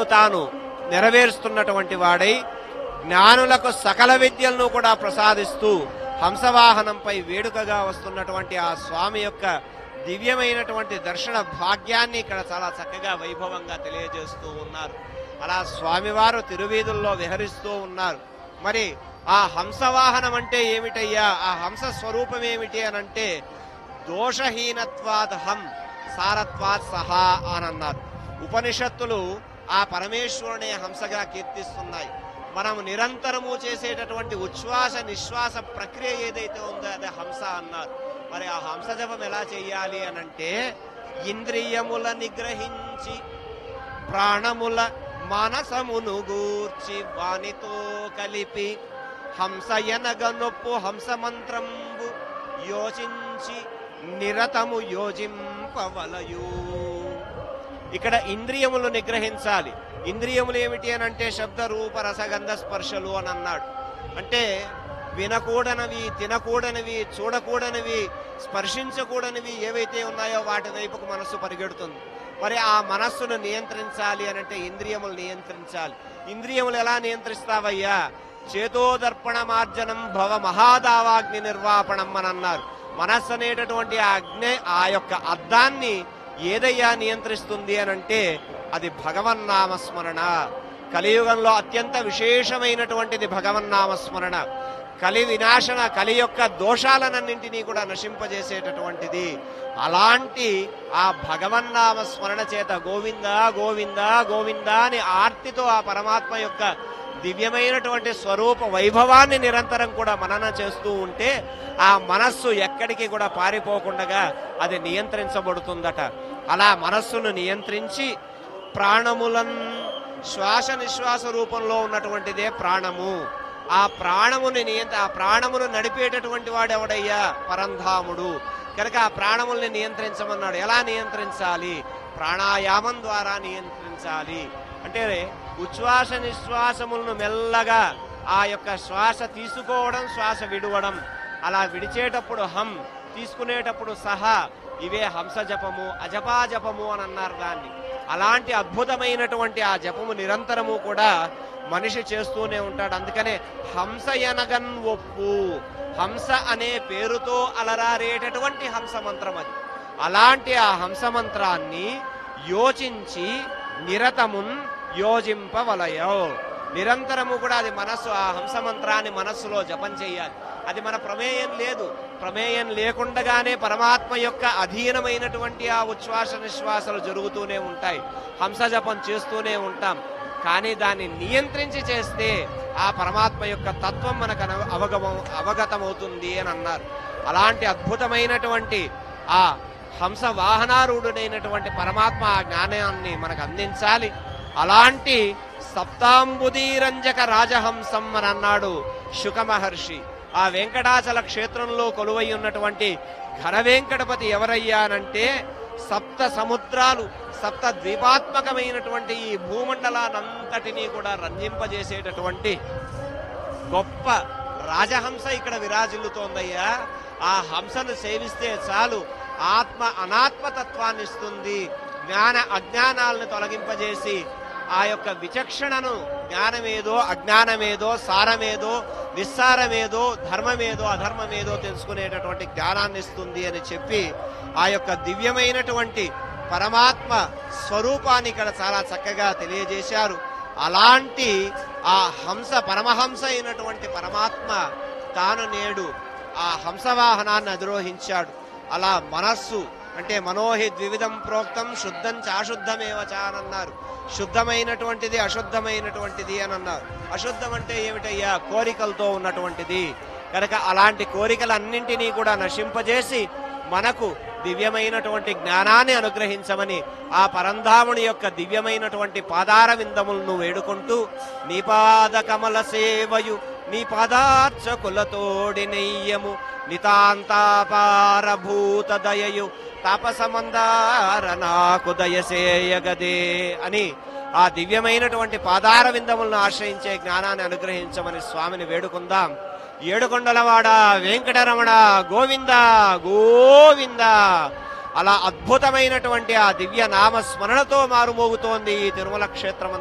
తనను తాను నెరవేరుస్తున్నటువంటి వాడై జ్ఞానులకు సకల విద్యలను కూడా ప్రసాదిస్తూ హంసవాహనంపై వేడుకగా వస్తున్నటువంటి ఆ స్వామి యొక్క దివ్యమైనటువంటి దర్శన భాగ్యాన్ని ఇక్కడ చాలా చక్కగా వైభవంగా తెలియజేస్తూ ఉన్నారు అలా స్వామివారు తిరువీధుల్లో విహరిస్తూ ఉన్నారు మరి ఆ హంసవాహనం అంటే ఏమిటయ్యా ఆ హంస స్వరూపం ఏమిటి అని అంటే దోషహీనత్వాద్ హం సారత్వాత్ సహా అని అన్నారు ఉపనిషత్తులు ఆ పరమేశ్వరునే హంసగా కీర్తిస్తున్నాయి మనం నిరంతరము చేసేటటువంటి ఉచ్ఛ్వాస నిశ్వాస ప్రక్రియ ఏదైతే ఉందో అదే హంస అన్నారు మరి ఆ హంస జపం ఎలా చెయ్యాలి అనంటే ఇంద్రియముల నిగ్రహించి ప్రాణముల మానసమును గూర్చి వానితో కలిపి హంసయనగ నొప్పు హంస మంత్రంబు యోచించి నిరతము యోజింపవలయు ఇక్కడ ఇంద్రియములు నిగ్రహించాలి ఇంద్రియములు ఏమిటి అని అంటే శబ్ద రూప రసగంధ స్పర్శలు అని అన్నాడు అంటే వినకూడనివి తినకూడనివి చూడకూడనివి స్పర్శించకూడనివి ఏవైతే ఉన్నాయో వాటి వైపుకు మనస్సు పరిగెడుతుంది మరి ఆ మనస్సును నియంత్రించాలి అని అంటే ఇంద్రియములు నియంత్రించాలి ఇంద్రియములు ఎలా నియంత్రిస్తావయ్యా చేతోదర్పణ మార్జనం భవ మహాదావాగ్ని నిర్వాపణం అని అన్నారు మనస్సు అనేటటువంటి ఆ అగ్ని ఆ యొక్క అద్దాన్ని ఏదయ్యా నియంత్రిస్తుంది అని అంటే అది భగవన్నామస్మరణ కలియుగంలో అత్యంత విశేషమైనటువంటిది భగవన్నామస్మరణ కలి వినాశన కలి యొక్క దోషాలనన్నింటినీ కూడా నశింపజేసేటటువంటిది అలాంటి ఆ భగవన్నామ స్మరణ చేత గోవింద గోవింద గోవింద అని ఆర్తితో ఆ పరమాత్మ యొక్క దివ్యమైనటువంటి స్వరూప వైభవాన్ని నిరంతరం కూడా మనన చేస్తూ ఉంటే ఆ మనస్సు ఎక్కడికి కూడా పారిపోకుండా అది నియంత్రించబడుతుందట అలా మనస్సును నియంత్రించి ప్రాణములన్ శ్వాస నిశ్వాస రూపంలో ఉన్నటువంటిదే ప్రాణము ఆ ప్రాణముని నియంత్ర ఆ ప్రాణమును నడిపేటటువంటి వాడు ఎవడయ్యా పరంధాముడు కనుక ఆ ప్రాణముల్ని నియంత్రించమన్నాడు ఎలా నియంత్రించాలి ప్రాణాయామం ద్వారా నియంత్రించాలి అంటే ఉచ్ఛ్వాస నిశ్వాసములను మెల్లగా ఆ యొక్క శ్వాస తీసుకోవడం శ్వాస విడవడం అలా విడిచేటప్పుడు హం తీసుకునేటప్పుడు సహా ఇవే హంస జపము అజపా జపము అని అన్నారు దాన్ని అలాంటి అద్భుతమైనటువంటి ఆ జపము నిరంతరము కూడా మనిషి చేస్తూనే ఉంటాడు అందుకనే హంస ఎనగన్ ఒప్పు హంస అనే పేరుతో అలరారేటటువంటి హంస మంత్రం అది అలాంటి ఆ హంస మంత్రాన్ని యోచించి నిరతమున్ యోజింపవలయో నిరంతరము కూడా అది మనస్సు ఆ హంస మంత్రాన్ని మనస్సులో జపం చేయాలి అది మన ప్రమేయం లేదు ప్రమేయం లేకుండగానే పరమాత్మ యొక్క అధీనమైనటువంటి ఆ ఉచ్ఛ్వాస నిశ్వాసాలు జరుగుతూనే ఉంటాయి హంస జపం చేస్తూనే ఉంటాం కానీ దాన్ని నియంత్రించి చేస్తే ఆ పరమాత్మ యొక్క తత్వం మనకు అన- అవగమ అవగతమవుతుంది అని అన్నారు అలాంటి అద్భుతమైనటువంటి ఆ హంస వాహనారూఢుడైనటువంటి పరమాత్మ ఆ జ్ఞానాన్ని మనకు అందించాలి అలాంటి సప్తాంబుదీరంజక రాజహంసం అని అన్నాడు శుక మహర్షి ఆ వెంకటాచల క్షేత్రంలో కొలువై ఉన్నటువంటి ఘన వెంకటపతి ఎవరయ్యానంటే సప్త సముద్రాలు సప్త ద్వీపాత్మకమైనటువంటి ఈ భూమండలానంతటినీ కూడా రంజింపజేసేటటువంటి గొప్ప రాజహంస ఇక్కడ విరాజిల్లుతోందయ్యా ఆ హంసను సేవిస్తే చాలు ఆత్మ అనాత్మతత్వాన్ని ఇస్తుంది జ్ఞాన అజ్ఞానాలను తొలగింపజేసి ఆ యొక్క విచక్షణను జ్ఞానమేదో అజ్ఞానమేదో సారమేదో నిస్సారమేదో ధర్మమేదో అధర్మమేదో తెలుసుకునేటటువంటి జ్ఞానాన్ని ఇస్తుంది అని చెప్పి ఆ యొక్క దివ్యమైనటువంటి పరమాత్మ స్వరూపాన్ని ఇక్కడ చాలా చక్కగా తెలియజేశారు అలాంటి ఆ హంస పరమహంస అయినటువంటి పరమాత్మ తాను నేడు ఆ హంసవాహనాన్ని అధిరోహించాడు అలా మనస్సు అంటే మనోహి ద్వివిధం ప్రోక్తం శుద్ధం చాశుద్ధమేవ చ అని అన్నారు శుద్ధమైనటువంటిది అశుద్ధమైనటువంటిది అని అన్నారు అశుద్ధం అంటే ఏమిటయ్యా కోరికలతో ఉన్నటువంటిది కనుక అలాంటి కోరికలన్నింటినీ కూడా నశింపజేసి మనకు దివ్యమైనటువంటి జ్ఞానాన్ని అనుగ్రహించమని ఆ పరంధాముని యొక్క దివ్యమైనటువంటి పాదార విందములను వేడుకుంటూ నీ పాద కమల సేవయు నీ పాదార్చకులతోడి నెయ్యము నితాంతాపారభూత దయయు తాపసమందార నాకు దయసేయగదే అని ఆ దివ్యమైనటువంటి పాదార విందములను ఆశ్రయించే జ్ఞానాన్ని అనుగ్రహించమని స్వామిని వేడుకుందాం ఏడుకొండలవాడ వెంకటరమణ గోవింద గోవింద అలా అద్భుతమైనటువంటి ఆ దివ్య నామ స్మరణతో మారుమోగుతోంది ఈ తిరుమల క్షేత్రం